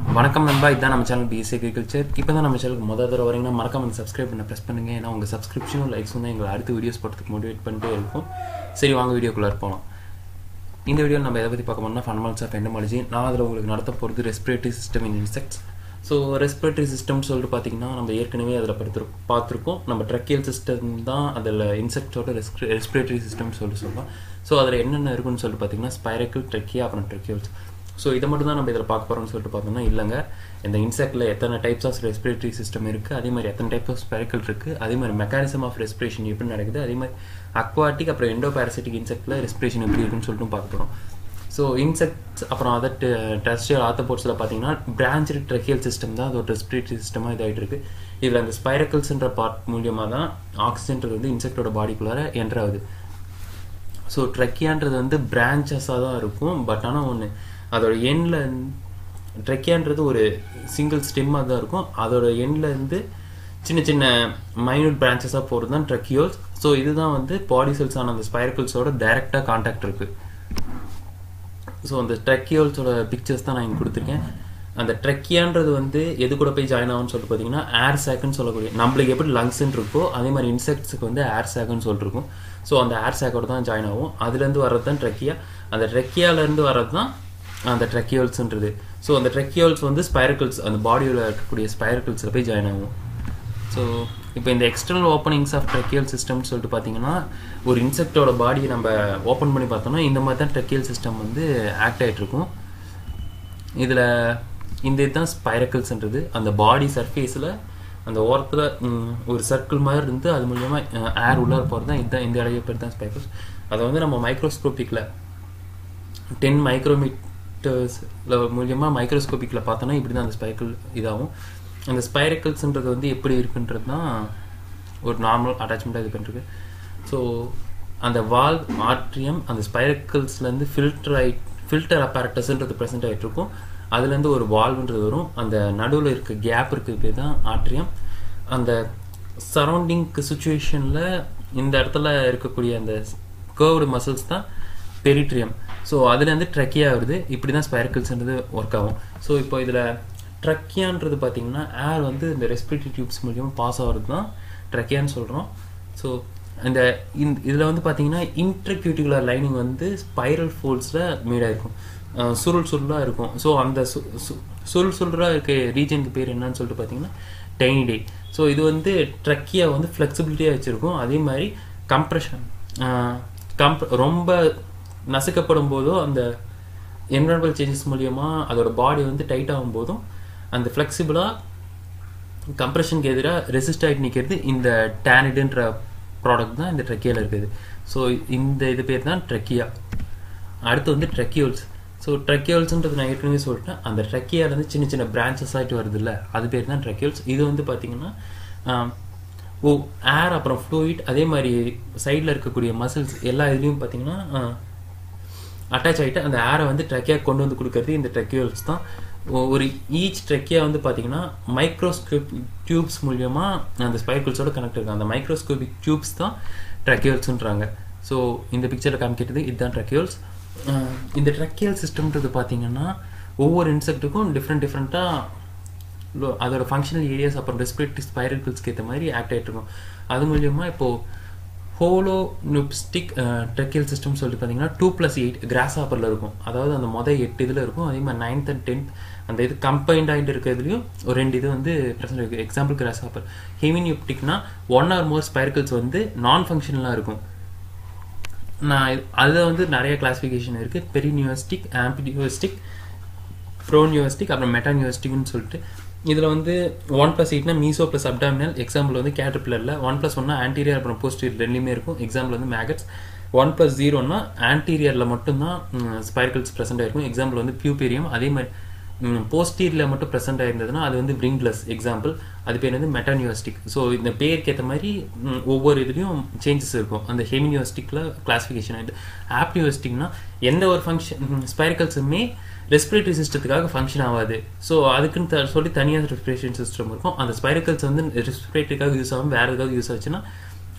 வணக்கம் நண்பா இதுதான் நம்ம சேனல் பிஎஸ்சி அக்ரிகல்ச்சர் இப்போ தான் நம்ம சேனலுக்கு முதல் தடவை வரீங்கன்னா மறக்காம வந்து சப்ஸ்கிரைப் பண்ண ப்ரெஸ் பண்ணுங்க ஏன்னா உங்கள் சப்ஸ்கிரிப்ஷனும் லைக்ஸும் தான் எங்களை அடுத்த வீடியோஸ் போடுறதுக்கு மோட்டிவேட் பண்ணிட்டே இருக்கும் சரி வாங்க வீடியோக்குள்ளே போகலாம் இந்த வீடியோவில் நம்ம எதை பற்றி பார்க்க போனோம்னா ஃபண்டமெண்ட்ஸ் ஆஃப் எண்டமாலஜி நான் அதில் உங்களுக்கு நடத்த போகிறது respiratory system in insects so respiratory system சொல்லிட்டு பார்த்தீங்கன்னா நம்ம ஏற்கனவே அதில் படுத்து பார்த்துருக்கோம் நம்ம ட்ரக்கியல் சிஸ்டம் தான் அதில் இன்செக்ட்ஸோட ரெஸ்பிரே ரெஸ்பிரேட்டரி சிஸ்டம்னு சொல்லிட்டு சொல்லலாம் ஸோ அதில் என்னென்ன இருக்குன்னு சொல்லிட்டு பார்த்தீங்கன்னா ஸ்பைரக்கிள் ட்ரெக்கியா அப்புறம் ட்ரெக்கியல்ஸ் ஸோ இதை மட்டும் தான் நம்ம இதில் பார்க்க போகிறோம்னு சொல்லிட்டு பார்த்தோம்னா இல்லைங்க இந்த இன்செக்டில் எத்தனை டைப்ஸ் ஆஃப் ரெஸ்பிரேட்டரி சிஸ்டம் இருக்குது அதே மாதிரி எத்தனை டைப் ஆஃப் ஸ்பெரிக்கல் இருக்குது அதே மாதிரி மெக்கானிசம் ஆஃப் ரெஸ்பிரேஷன் எப்படி நடக்குது அதே மாதிரி அக்வாட்டிக் அப்புறம் எண்டோ பேரசிட்டிக் இன்செக்டில் ரெஸ்பிரேஷன் எப்படி இருக்குன்னு சொல்லிட்டு பார்க்க போகிறோம் ஸோ இன்செக்ட்ஸ் அப்புறம் அதர் டெஸ்டியல் ஆத்தபோர்ட்ஸில் பார்த்தீங்கன்னா பிரான்ச்சு ட்ரெக்கியல் சிஸ்டம் தான் அதோட ரெஸ்பிரேட்டரி சிஸ்டமாக இதாகிட்டு இருக்குது இதில் அந்த ஸ்பைரக்கல்ஸ்ன்ற பார்ட் மூலியமாக தான் ஆக்சிஜன்றது வந்து இன்செக்டோட பாடிக்குள்ளார என்ட்ரு ஆகுது ஸோ ட்ரெக்கியான்றது வந்து பிரான்ச்சஸாக தான் இருக்கும் பட் ஆனால் ஒன்று அதோட எண்ணில் ட்ரெக்கியான்றது ஒரு சிங்கிள் ஸ்டெம்மாக தான் இருக்கும் அதோட எண்ணில் இருந்து சின்ன சின்ன மைனூட் பிரான்ச்சஸாக போகிறது தான் ட்ரெக்கியோல்ஸ் ஸோ இதுதான் வந்து பாடி செல்ஸ் ஆன அந்த ஸ்பைரக்கிள்ஸோட டைரெக்டாக காண்டாக்ட் இருக்குது ஸோ அந்த ட்ரெக்கியோல்ஸோட பிக்சர்ஸ் தான் நான் இங்கே கொடுத்துருக்கேன் அந்த ட்ரெக்கியான்றது வந்து எது கூட போய் ஜாயின் ஆகும்னு சொல்லிட்டு பார்த்தீங்கன்னா ஏர் சேக்குன்னு சொல்லக்கூடிய நம்மளுக்கு எப்படி லங்ஸ்ன்னு இருக்கோ அதே மாதிரி இன்செக்ட்ஸுக்கு வந்து ஏர் சேக்குன்னு சொல்லிருக்கும் ஸோ அந்த ஏர் சேக்கோட தான் ஜாயின் ஆகும் அதுலேருந்து வர்றது தான் ட்ரெக்கியா அந்த ட்ரெக்கியாலேருந்து வர்றது தான் அந்த ட்ரெக்கியோல்ஸ்ன்றது ஸோ அந்த ட்ரெக்கியோல்ஸ் வந்து ஸ்பைரக்கிள்ஸ் அந்த பாடியில் இருக்கக்கூடிய ஸ்பைரக்கிள்ஸில் போய் ஜாயின் ஆகும் ஸோ இப்போ இந்த எக்ஸ்டர்னல் ஓப்பனிங்ஸ் ஆஃப் ட்ரெக்கியல் சிஸ்டம்னு சொல்லிட்டு பார்த்தீங்கன்னா ஒரு இன்செக்டோட பாடியை நம்ம ஓப்பன் பண்ணி பார்த்தோம்னா இந்த மாதிரி தான் ட்ரெக்கியல் சிஸ்டம் வந்து ஆக்ட் ஆகிட்டு இருக்கும் இதில் இந்த இதுதான் ஸ்பைரக்கிள்ஸ்ன்றது அந்த பாடி சர்ஃபேஸில் அந்த ஓரத்தில் ஒரு சர்க்கிள் மாதிரி இருந்து அது மூலியமாக ஏர் உள்ளார போகிறது தான் இதுதான் இந்த இடைய பேர் தான் ஸ்பைரக்கிள்ஸ் அதை வந்து நம்ம மைக்ரோஸ்கோப்பிக்கில் டென் மைக்ரோமீட்டர்ஸில் மூலியமாக மைக்ரோஸ்கோப்பிக்கில் பார்த்தோன்னா இப்படி தான் அந்த ஸ்பைக்கிள் இதாகும் அந்த ஸ்பைரக்கிள்ஸ்ன்றது வந்து எப்படி இருக்குன்றது தான் ஒரு நார்மல் அட்டாச்மெண்ட்டாக இது பண்ணிருக்கு ஸோ அந்த வால் ஆட்ரியம் அந்த ஸ்பைரக்கிள்ஸ்லேருந்து ஃபில்டர் ஆகி ஃபில்டர் அப்பாரட்டஸ்ன்றது ப்ரெசென்ட் ஆகிட்டு இருக்கும் அதுலேருந்து ஒரு வால்வ்ன்றது வரும் அந்த நடுவில் இருக்க கேப் இருக்கிறது பேர் தான் ஆட்ரியம் அந்த சரௌண்டிங்க்கு சுச்சுவேஷனில் இந்த இடத்துல இருக்கக்கூடிய அந்த கேர்வ்டு மசில்ஸ் தான் பெரிட்ரியம் ஸோ அதுலேருந்து ட்ரக்கியா வருது இப்படி தான் ஸ்பைரக்கிள்ஸ்ன்றது ஒர்க் ஆகும் ஸோ இப்போ இதில் ட்ரக்கியான்றது பார்த்தீங்கன்னா ஏர் வந்து இந்த ரெஸ்பிரேட்டரி டியூப்ஸ் மூலியமாக பாஸ் ஆகிறது தான் ட்ரக்கியான்னு சொல்கிறோம் ஸோ இந்த இந்த இதில் வந்து பார்த்தீங்கன்னா இன்ட்ரக்யூட்டிகுலர் லைனிங் வந்து ஸ்பைரல் ஃபோல்ஸில் மேடாக இருக்கும் சுருள் சுருளாக இருக்கும் ஸோ அந்த சுருள் சுருளாக இருக்க ரீஜனுக்கு பேர் என்னன்னு சொல்லிட்டு பார்த்தீங்கன்னா டைனி டே ஸோ இது வந்து ட்ரக்கியா வந்து ஃப்ளெக்சிபிலிட்டியாக வச்சுருக்கும் அதே மாதிரி கம்ப்ரெஷன் கம்ப் ரொம்ப நசுக்கப்படும் போதோ அந்த என்வரன்பிள் சேஞ்சஸ் மூலியமாக அதோட பாடி வந்து டைட் ஆகும் போதும் அந்த ஃப்ளெக்சிபிளாக கம்ப்ரெஷனுக்கு எதிராக ரெசிஸ்ட் ஆகிட்டு நிற்கிறது இந்த டேனிடுன்ற ப்ராடக்ட் தான் இந்த ட்ரெக்கியாவில் இருக்குது ஸோ இந்த இது பேர் தான் ட்ரெக்கியா அடுத்து வந்து ட்ரெக்கியோல்ஸ் ஸோ ட்ரெக்கியோல்ஸ்ன்றது நான் ஏற்கனவே சொல்லிட்டேன் அந்த ட்ரெக்கியாலேருந்து சின்ன சின்ன பிரான்ச்சஸ் ஆகிட்டு வருது இல்லை அது பேர் தான் ட்ரெக்கியோல்ஸ் இது வந்து பார்த்திங்கன்னா ஓ ஏர் அப்புறம் ஃப்ளூயிட் அதே மாதிரி சைடில் இருக்கக்கூடிய மசில்ஸ் எல்லா இதுலேயும் பார்த்தீங்கன்னா அட்டாச் ஆகிட்டு அந்த ஏரை வந்து ட்ரெக்கியாக கொண்டு வந்து கொடுக்கறது இந்த ட்ரெக்கியோல்ஸ் தான் ஒரு ஈச் ட்ரெக்கியா வந்து பார்த்தீங்கன்னா மைக்ரோஸ்கோப் டியூப்ஸ் மூலியமாக அந்த ஸ்பைக்கிள்ஸோட கனெக்ட் இருக்கு அந்த மைக்ரோஸ்கோபிக் டியூப்ஸ் தான் ட்ரெக்கியோல்ஸ்ன்றாங்க ஸோ இந்த பிக்சரில் காமிக்கிறது இதுதான் ட்ரெக்கியோல்ஸ் இந்த ட்ரெக்கியல் சிஸ்டம்ன்றது பார்த்தீங்கன்னா ஒவ்வொரு இன்செக்ட்டுக்கும் டிஃப்ரெண்ட் டிஃப்ரெண்ட்டாக அதோட ஃபங்க்ஷனல் ஏரியாஸ் அப்புறம் ரெஸ்பிரேட்டரி ஸ்பைரல்ஸ்க்கு ஏற்ற மாதிரி ஆக்ட் ஆகிட்டு இருக்கும் அது மூலியமாக இப்போது ஹோலோ நுப்ஸ்டிக் ட்ரெக்கியல் சிஸ்டம் சொல்லிட்டு பார்த்தீங்கன்னா டூ ப்ளஸ் எயிட் கிராஸ் ஆப்பரில் இருக்கும் அதாவது அந்த மொதல் எட்டு இதில் இருக்கும் அதே மாதிரி நைன்த் அண்ட் டென்த் அந்த இது கம்பைண்ட் ஆகிட்டு இருக்கிறதுலையும் ஒரு ரெண்டு இது வந்து ப்ரெசென்ட் இருக்குது எக்ஸாம்பிள் கிராஸ் ஆப்பர் ஹெமினியூப்டிக்னா ஒன் ஆர் மோர் ஸ்பைர்கிள்ஸ் வந்து நான் ஃபங்க்ஷனலாக இருக்கும் நான் அதில் வந்து நிறைய கிளாஸிஃபிகேஷன் இருக்குது பெரினியூஸ்டிக் ஆம்பிடியூஸ்டிக் ப்ரோனியூஸ்டிக் அப்புறம் மெட்டானியூஸ்டிக்னு சொல்லிட்டு இதில் வந்து ஒன் ப்ளஸ் எயிட்னா மீசோ ப்ளஸ் அப்டாமினல் எக்ஸாம்பிள் வந்து கேட்டர்பில்லரில் ஒன் ப்ளஸ் ஒன்னா ஆன்டீரியர் அப்புறம் போஸ்டீரியர் ரெண்டுலேயுமே இருக்கும் எக்ஸாம்பிள் வந்து மேகட்ஸ் ஒன் ப்ளஸ் ஜீரோனா ஆன்டீரியரில் மட்டும்தான் ஸ்பைர்கிள்ஸ் ப்ரெசென்ட் ஆயிருக்கும் எக்ஸாம்பிள் வந்து பியூபேரியம் அதே மாதிரி போஸ்டீரியில் மட்டும் ப்ரெசென்ட் ஆயிருந்ததுன்னா அது வந்து விங்லெஸ் எக்ஸாம்பிள் அது பேர் வந்து மெட்டானியூஸ்டிக் ஸோ இந்த பேருக்கு ஏற்ற மாதிரி ஒவ்வொரு இதுலேயும் சேஞ்சஸ் இருக்கும் அந்த ஹெமினியூஸ்டிக்கில் கிளாஸிஃபிகேஷன் ஆகிட்டு ஆப்டியூஸ்டிக்னா எந்த ஒரு ஃபங்க்ஷன் ஸ்பைரிக்கல்ஸுமே ரெஸ்பிரேட்டரி சிஸ்டத்துக்காக ஃபங்க்ஷன் ஆகாது ஸோ அதுக்குன்னு த சொல்லி தனியாக ரெஸ்பிரேஷன் சிஸ்டம் இருக்கும் அந்த ஸ்பைரிக்கல்ஸ் வந்து ரெஸ்பிரேட்டரிக்காக யூஸ் ஆகும் வேறு ஏதாவது யூஸ் ஆச்சுன்னா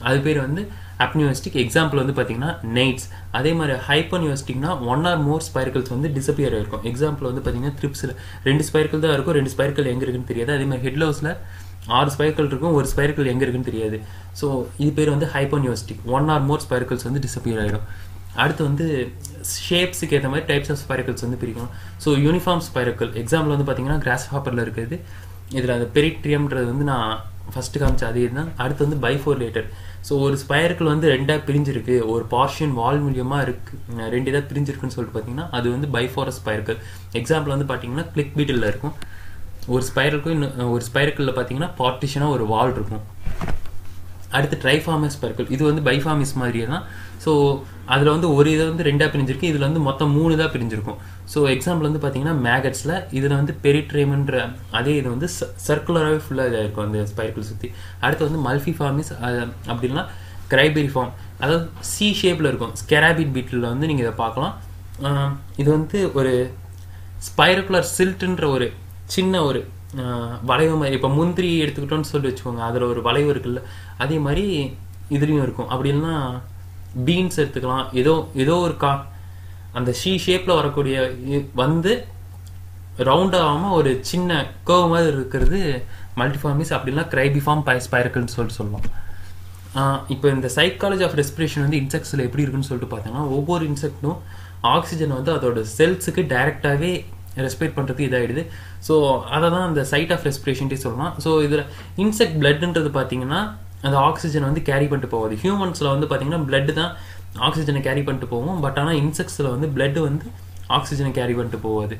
அது பேர் வந்து அப்னியோஸ்டிக் எக்ஸாம்பிள் வந்து பார்த்தீங்கன்னா நெய்ட்ஸ் அதே மாதிரி ஹைப்போனியோஸ்டிக்னா ஒன் ஆர் மோர் ஸ்பைரக்கல்ஸ் வந்து டிசப்பியர் ஆயிருக்கும் எக்ஸாம்பிள் வந்து பார்த்தீங்கன்னா த்ரிப்ஸில் ரெண்டு ஸ்பைரக்கல் தான் இருக்கும் ரெண்டு ஸ்பைரக்கல் எங்கே இருக்குன்னு தெரியாது அதே மாதிரி ஹெட்லோஸில் ஆறு ஸ்பைரக்கல் இருக்கும் ஒரு ஸ்பைரக்கல் எங்கே இருக்குன்னு தெரியாது ஸோ இது பேர் வந்து ஹைப்போனியோஸ்டிக் ஒன் ஆர் மோர் ஸ்பைரக்கல்ஸ் வந்து டிசப்பியர் ஆகிடும் அடுத்து வந்து ஷேப்ஸுக்கு ஏற்ற மாதிரி டைப்ஸ் ஆஃப் ஸ்பைரக்கல்ஸ் வந்து பிரிக்கணும் ஸோ யூனிஃபார்ம் ஸ்பைரக்கல் எக்ஸாம்பிள் வந்து பார்த்தீங்கன்னா கிராஸ் ஹாப்பரில் இருக்குது இதில் அந்த பெரிட்ரியம்ன்றது வந்து நான் ஃபஸ்ட்டு காமிச்ச அதே தான் அடுத்து வந்து பைஃபோர்லேட்டர் ஸோ ஒரு ஸ்பைரக்கல் வந்து ரெண்டாக பிரிஞ்சிருக்கு ஒரு பார்ஷியன் வால் மூலியமாக இருக்கு ரெண்டு இதாக பிரிஞ்சிருக்குன்னு சொல்லிட்டு பார்த்தீங்கன்னா அது வந்து பைஃபோரஸ் ஸ்பைரக்கல் எக்ஸாம்பிள் வந்து பார்த்தீங்கன்னா கிளிக் பீட்டில் இருக்கும் ஒரு ஸ்பைரலுக்கும் இன்னும் ஒரு ஸ்பைரக்கலில் பார்த்தீங்கன்னா பார்ட்டிஷனாக ஒரு வால் இருக்கும் அடுத்து ட்ரைஃபார்மஸ் ஸ்பைரக்கல் இது வந்து பைஃபார்மிஸ் மாதிரியே தான் ஸோ அதில் வந்து ஒரு இதை வந்து ரெண்டாக பிரிஞ்சிருக்கு இதில் வந்து மொத்தம் மூணு தான் பிரிஞ்சிருக்கும் ஸோ எக்ஸாம்பிள் வந்து பார்த்தீங்கன்னா மேகட்ஸில் இதில் வந்து பெரிட்ரேம்ன்ற அதே இது வந்து சர்க்குலராகவே ஃபுல்லாக இதாக இருக்கும் அந்த ஸ்பைரக்கல் சுற்றி அடுத்து வந்து மல்ஃபிஃபார்மிஸ் அப்படின்னா கிரைபெரி ஃபார்ம் அதாவது சி ஷேப்பில் இருக்கும் ஸ்கெராபிட் பீட்டில் வந்து நீங்கள் இதை பார்க்கலாம் இது வந்து ஒரு ஸ்பைரகுலர் சில்ட்டுன்ற ஒரு சின்ன ஒரு வளைவு மாதிரி இப்போ முந்திரி எடுத்துக்கிட்டோன்னு சொல்லி வச்சுக்கோங்க அதில் ஒரு வளைவு இருக்குல்ல அதே மாதிரி இதுலேயும் இருக்கும் அப்படி இல்லைன்னா பீன்ஸ் எடுத்துக்கலாம் ஏதோ ஏதோ ஒரு கா அந்த ஷீ ஷேப்பில் வரக்கூடிய வந்து ரவுண்ட் ஆகாமல் ஒரு சின்ன கர்வ் மாதிரி இருக்கிறது மல்டிஃபார்மிஸ் அப்படின்னா கிரைபிஃபார்ம் பை ஸ்பைரக்கல்னு சொல்லிட்டு சொல்லலாம் இப்போ இந்த சைக்காலஜி ஆஃப் ரெஸ்பிரேஷன் வந்து இன்செக்ட்ஸில் எப்படி இருக்குன்னு சொல்லிட்டு பார்த்தோன்னா ஒவ்வொரு இன்செக்டும் ஆக்சிஜன் வந்து அதோட செல்ஸுக்கு டைரெக்டாகவே ரெஸ்பிரேட் பண்ணுறதுக்கு இதாகிடுது ஸோ அதை தான் அந்த சைட் ஆஃப் ரெஸ்பிரேஷன்ட்டே சொல்லலாம் ஸோ இதில் இன்செக்ட் பிளட்ன்றது பார்த்தீங்கன்னா அந்த ஆக்சிஜன் வந்து கேரி பண்ணிட்டு போகாது ஹியூமன்ஸில் வந்து பார்த்தீங்கன்னா பிளட் தான் ஆக்சிஜனை கேரி பண்ணிட்டு போவோம் பட் ஆனால் இன்செக்ட்ஸில் வந்து பிளட் வந்து ஆக்சிஜனை கேரி பண்ணிட்டு போகாது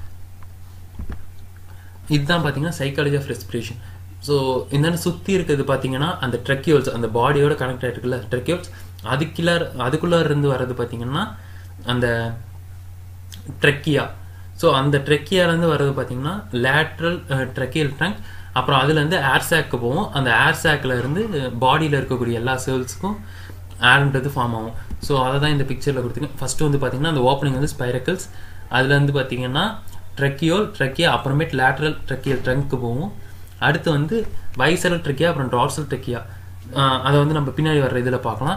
இதுதான் பார்த்தீங்கன்னா சைக்காலஜி ஆஃப் ரெஸ்பிரேஷன் ஸோ இந்த சுற்றி இருக்கிறது பார்த்தீங்கன்னா அந்த ட்ரெக்கியோல்ஸ் அந்த பாடியோட கனெக்ட் ஆகிருக்குல்ல ட்ரெக்கியோல்ஸ் அதுக்குள்ள அதுக்குள்ளே இருந்து வர்றது பார்த்தீங்கன்னா அந்த ட்ரெக்கியா ஸோ அந்த ட்ரெக்கியாலேருந்து வர்றது பார்த்தீங்கன்னா லேட்ரல் ட்ரெக்கியல் ட்ரங்க் அப்புறம் அதுலேருந்து ஏர் சாக்கு போகும் அந்த ஏர் சாக்கில் இருந்து பாடியில் இருக்கக்கூடிய எல்லா செல்ஸுக்கும் ஏர்ன்றது ஃபார்ம் ஆகும் ஸோ அதை தான் இந்த பிக்சரில் கொடுத்துருக்கேன் ஃபஸ்ட்டு வந்து பார்த்தீங்கன்னா அந்த ஓப்பனிங் வந்து ஸ்பைரக்கல்ஸ் அதுலேருந்து பார்த்தீங்கன்னா ட்ரெக்கியோல் ட்ரெக்கியா அப்புறமேட் லேட்ரல் ட்ரெக்கியல் ட்ரங்க்கு போகும் அடுத்து வந்து வைசரல் ட்ரெக்கியா அப்புறம் டார்சல் ட்ரெக்கியா அதை வந்து நம்ம பின்னாடி வர்ற இதில் பார்க்கலாம்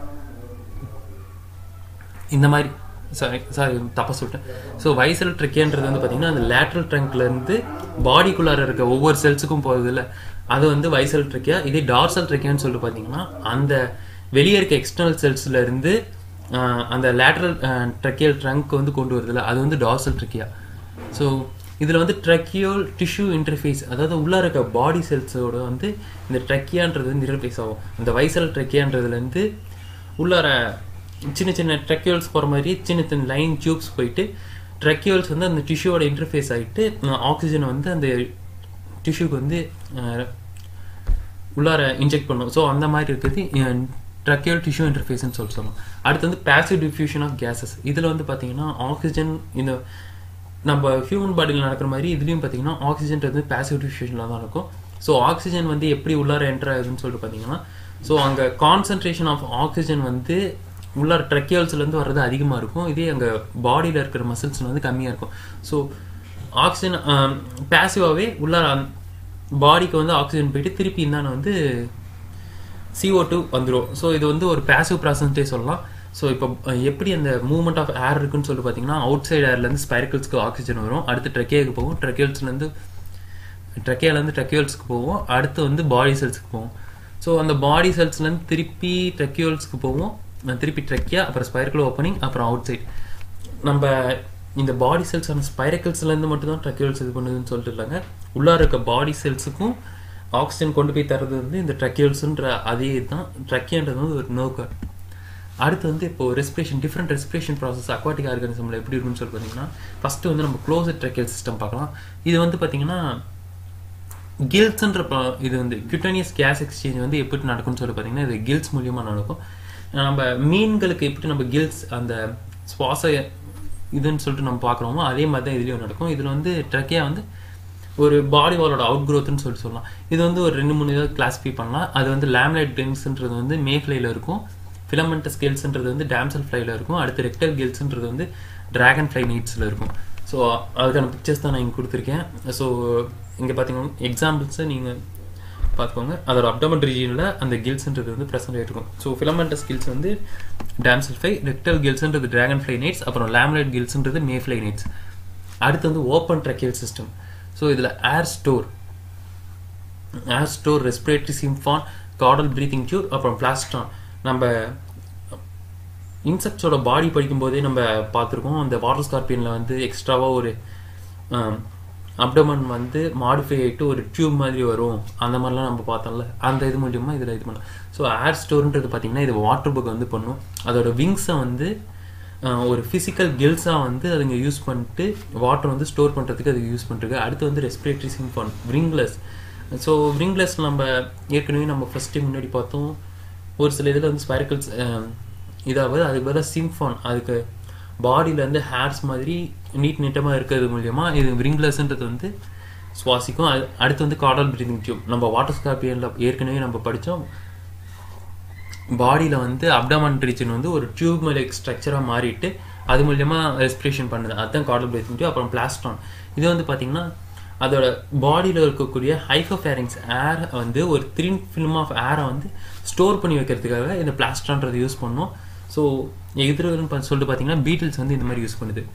இந்த மாதிரி சாரி சாரி தப்பாக சொல்லிட்டேன் ஸோ வைசரல் ட்ரெக்கியான்றது வந்து பார்த்தீங்கன்னா அந்த லேட்ரல் ட்ரங்க்லேருந்து பாடிக்குள்ளார இருக்க ஒவ்வொரு செல்ஸுக்கும் போகுது இல்லை அது வந்து வைசரல் ட்ரெக்கியா இதே டார்சல் ட்ரெக்கியான்னு சொல்லிட்டு பார்த்தீங்கன்னா அந்த வெளியே இருக்க எக்ஸ்டர்னல் செல்ஸ்ல இருந்து அந்த லேட்ரல் ட்ரெக்கியல் ட்ரங்க் வந்து கொண்டு வருதுல்ல அது வந்து டார்சல் ட்ரெக்கியா ஸோ இதில் வந்து ட்ரெக்கியோல் டிஷ்யூ இன்டர்ஃபேஸ் அதாவது உள்ளே இருக்க பாடி செல்ஸோட வந்து இந்த ட்ரெக்கியான்றது வந்து இன்டர்ஃபேஸ் ஆகும் இந்த வைசரல் ட்ரெக்கியான்றதுலேருந்து உள்ளார சின்ன சின்ன ட்ரெக்கியோல்ஸ் போகிற மாதிரி சின்ன சின்ன லைன் டியூப்ஸ் போயிட்டு ட்ரெக்கியோல்ஸ் வந்து அந்த டிஷ்யூவோட இன்டர்ஃபேஸ் ஆகிட்டு ஆக்சிஜன் வந்து அந்த டிஷ்யூக்கு வந்து உள்ளார இன்ஜெக்ட் பண்ணும் ஸோ அந்த மாதிரி இருக்கிறது ட்ரக்கியல் டிஷ்யூ இன்டர்ஃபேஸ்னு சொல்லி சொல்லலாம் அடுத்து வந்து பேசிவ் டிஃப்யூஷன் ஆஃப் கேசஸ் இதில் வந்து பார்த்தீங்கன்னா ஆக்சிஜன் இந்த நம்ம ஹியூமன் பாடியில் நடக்கிற மாதிரி இதுலேயும் பார்த்தீங்கன்னா ஆக்சிஜன்றது பேசிவ் டிஃப்யூஷனில் தான் இருக்கும் ஸோ ஆக்சிஜன் வந்து எப்படி உள்ளார என்டர் ஆகுதுன்னு சொல்லிட்டு பார்த்தீங்கன்னா ஸோ அங்கே கான்சன்ட்ரேஷன் ஆஃப் ஆக்சிஜன் வந்து உள்ளார ட்ரெக்கியல்ஸ்லேருந்து வர்றது அதிகமாக இருக்கும் இதே அங்கே பாடியில் இருக்கிற மசில்ஸில் வந்து கம்மியாக இருக்கும் ஸோ ஆக்சிஜன் பேசிவாகவே உள்ளார பாடிக்கு வந்து ஆக்சிஜன் போயிட்டு திருப்பி இந்தான வந்து சிஓ டூ வந்துடும் ஸோ இது வந்து ஒரு பேசிவ் ப்ராசஸ்ட்டே சொல்லலாம் ஸோ இப்போ எப்படி அந்த மூவ்மெண்ட் ஆஃப் ஏர் இருக்குன்னு சொல்லிட்டு பார்த்தீங்கன்னா அவுட் சைட் ஏர்லேருந்து ஸ்பைரக்கல்ஸ்க்கு ஆக்சிஜன் வரும் அடுத்து ட்ரெக்கேக்கு போகும் ட்ரெக்கேல்ஸ்லேருந்து ட்ரெக்கேலேருந்து ட்ரெக்கியோல்ஸ்க்கு போவோம் அடுத்து வந்து பாடி செல்ஸ்க்கு போவோம் ஸோ அந்த பாடி செல்ஸ்லேருந்து திருப்பி ட்ரெக்கியோல்ஸ்க்கு போவோம் திருப்பி ட்ரெக்கியா அப்புறம் ஸ்பைரக்கல் ஓப்பனிங் அப்புறம் அவுட் சைட் நம்ம இந்த பாடி செல்ஸான ஸ்பைரக்கல்ஸ்லேருந்து மட்டும் தான் ட்ரெக்கியோல்ஸ் இது பண்ணுதுன்னு சொல்லிட்டு இருக்காங்க உள்ளார இருக்க பாடி செல்ஸுக்கும் ஆக்சிஜன் கொண்டு போய் தர்றது வந்து இந்த ட்ரக்கியல்ஸுன்ற அதே தான் ட்ரக்கியன்றது வந்து ஒரு நோக்கர் அடுத்து வந்து இப்போ respiration different respiration process aquatic ஆர்கானிசமில் எப்படி இருக்குன்னு சொல்லி பார்த்தீங்கன்னா ஃபஸ்ட்டு வந்து நம்ம க்ளோசட் ட்ரக்கியல் சிஸ்டம் பார்க்கலாம் இது வந்து பார்த்தீங்கன்னா கில்ஸ்ன்ற இது வந்து கியூட்டனியஸ் கேஸ் எக்ஸ்சேஞ்ச் வந்து எப்படி நடக்கும்னு சொல்லி பார்த்தீங்கன்னா இது கில்ஸ் மூலியமாக நடக்கும் நம்ம மீன்களுக்கு எப்படி நம்ம கில்ஸ் அந்த சுவாச இதுன்னு சொல்லிட்டு நம்ம பார்க்குறோமோ அதே மாதிரி தான் இதுலேயும் நடக்கும் இதில் வந்து ட்ரக்கியா வந்து ஒரு பாடி வாலோட அவுட் க்ரோத்னு சொல்லிட்டு சொல்லலாம் இது வந்து ஒரு ரெண்டு மூணு இதாக கிளாஸிஃபை பண்ணலாம் அது வந்து லேம்லைட் கிரிங்ஸ்ன்றது வந்து மே ஃப்ளைல இருக்கும் ஃபிலமெண்டஸ் கேல்ஸ்ன்றது வந்து டேம்சல் ஃப்ளைல இருக்கும் அடுத்து ரெக்டல் கேல்ஸ்ன்றது வந்து ட்ராகன் ஃப்ளை நீட்ஸில் இருக்கும் ஸோ அதுக்கான பிக்சர்ஸ் தான் நான் இங்கே கொடுத்துருக்கேன் ஸோ இங்கே பார்த்தீங்கன்னா எக்ஸாம்பிள்ஸை நீங்கள் பார்த்துக்கோங்க அதோட அப்டமன் ரீஜியனில் அந்த கில்ஸ்ன்றது வந்து ப்ரெசென்ட் ஆகிருக்கும் ஸோ ஃபிலமெண்டஸ் கில்ஸ் வந்து டேம்சல்ஃபை ரெக்டல் கில்ஸ்ன்றது ட்ராகன் ஃப்ளை நைட்ஸ் அப்புறம் லேம்லைட் கில்ஸ்ன்றது மே ஃப்ளை நைட்ஸ் அடுத்து வந்து ஓப்பன் ட்ரக்கியல் சிஸ்டம் ஸோ இதில் air store air store respiratory siphon caudal breathing tube அப்புறம் பிளாஸ்டான் நம்ம இன்செக்ட்ஸோட பாடி படிக்கும்போதே நம்ம பார்த்துருக்கோம் அந்த வாட்டர் ஸ்கார்பியனில் வந்து எக்ஸ்ட்ராவாக ஒரு அப்டமன் வந்து மாடிஃபை ஆகிட்டு ஒரு டியூப் மாதிரி வரும் அந்த மாதிரிலாம் நம்ம பார்த்தோம்ல அந்த இது மூலியமாக இதில் இது பண்ணலாம் ஸோ ஏர் ஸ்டோர்ன்றது பார்த்தீங்கன்னா இது வாட்டர் புக் வந்து பண்ணும் அதோட விங்ஸை வந்து ஒரு ஃபிசிக்கல் கில்ஸாக வந்து அதுங்க யூஸ் பண்ணிட்டு வாட்டர் வந்து ஸ்டோர் பண்ணுறதுக்கு அதுக்கு யூஸ் பண்ணுறது அடுத்து வந்து respiratory siphon wingless so wingless நம்ம ஏற்கனவே நம்ம ஃபஸ்ட்டு முன்னாடி பார்த்தோம் ஒரு சில இதில் வந்து ஸ்பைரக்கல்ஸ் இதாவது அதுக்கு பதிலாக சிம்ஃபான் அதுக்கு பாடியில் வந்து ஹேர்ஸ் மாதிரி நீட் நீட்டமாக இருக்கிறது மூலியமா இது விங்லெஸ்ன்றது வந்து சுவாசிக்கும் அது அடுத்து வந்து கார்டல் பிரீதிங் டியூப் நம்ம வாட்டர் ஸ்கார்பியனில் ஏற்கனவே நம்ம படித்தோம் பாடியில் வந்து அப்டமன் ரீஜன் வந்து ஒரு டியூப் லைக் ஸ்ட்ரக்சராக மாறிட்டு அது மூலியமாக ரெஸ்பிரேஷன் பண்ணுது அதுதான் கார்டல் பிரீத்திங் டியூப் அப்புறம் பிளாஸ்டான் இது வந்து பார்த்திங்கன்னா அதோட பாடியில் இருக்கக்கூடிய ஹைஃபோஃபேரிங்ஸ் ஏர் வந்து ஒரு த்ரீன் ஃபிலிம் ஆஃப் ஏரை வந்து ஸ்டோர் பண்ணி வைக்கிறதுக்காக இந்த பிளாஸ்டான்றது யூஸ் பண்ணோம் ஸோ எதிர்வரும் சொல்லிட்டு பார்த்தீங்கன்னா பீட்டில்ஸ் வந்து இந்த மாதிரி யூஸ் பண்ணுது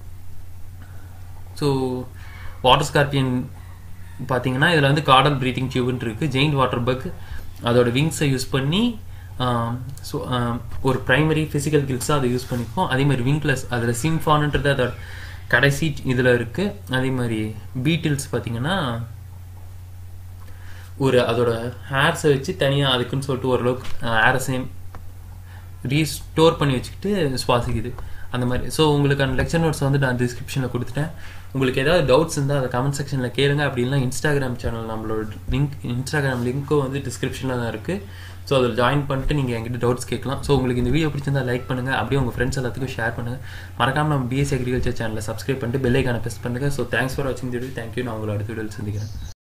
ஸோ வாட்டர் ஸ்கார்பியன் பார்த்தீங்கன்னா இதில் வந்து கார்டல் ப்ரீத்திங் டியூப்னு இருக்குது ஜெயின் வாட்டர் பக் அதோட விங்ஸை யூஸ் பண்ணி ஸோ ஒரு ப்ரைமரி ஃபிசிக்கல் கில்ஸாக அதை யூஸ் பண்ணிப்போம் அதே மாதிரி விங்க்லெஸ் அதில் சிம்ஃபான்ன்றது அதோட கடைசி இதில் இருக்குது அதே மாதிரி பீட்டில்ஸ் பார்த்தீங்கன்னா ஒரு அதோட ஹேர்ஸை வச்சு தனியாக அதுக்குன்னு சொல்லிட்டு ஓரளவுக்கு ஹேரை சேம் ரீஸ்டோர் பண்ணி வச்சுக்கிட்டு சுவாசிக்குது அந்த மாதிரி ஸோ உங்களுக்கான லெக்சர் நோட்ஸ் வந்து நான் டிஸ்கிரிப்ஷனில் கொடுத்துட்டேன் உங்களுக்கு ஏதாவது டவுட்ஸ் இருந்தால் அதை கமெண்ட் செக்ஷனில் கேளுங்க அப்படின்னா இன்ஸ்டாகிராம் சேனல் நம்மளோட லிங்க் இன்ஸ்டாகிராம் லிங்க்கும் வந்து டிஸ்கிரிப்ஷனில் தான் இருக்குது ஸோ அதில் ஜாயின் பண்ணிட்டு நீங்கள் என்கிட்ட டவுட்ஸ் கேட்கலாம் ஸோ உங்களுக்கு இந்த வீடியோ பிடிச்சிருந்தா லைக் பண்ணுங்கள் அப்படியே உங்கள் ஃப்ரெண்ட்ஸ் எல்லாத்துக்கும் ஷேர் பண்ணுங்கள் மறக்காமல் நம்ம பிஎஸ்சி அக்ரிகல்ச்சர் சேனலை சப்ஸ்கிரைப் பண்ணிட்டு பெல்லைக்கான ப்ரெஸ் பண்ணுங்கள் ஸோ தேங்க்ஸ் ஃபார் வாட்சிங் வீடியோ தேங்க்யூ நான் உங்களோட அடுத்த வீடியோவில் சந்திக்கிறேன்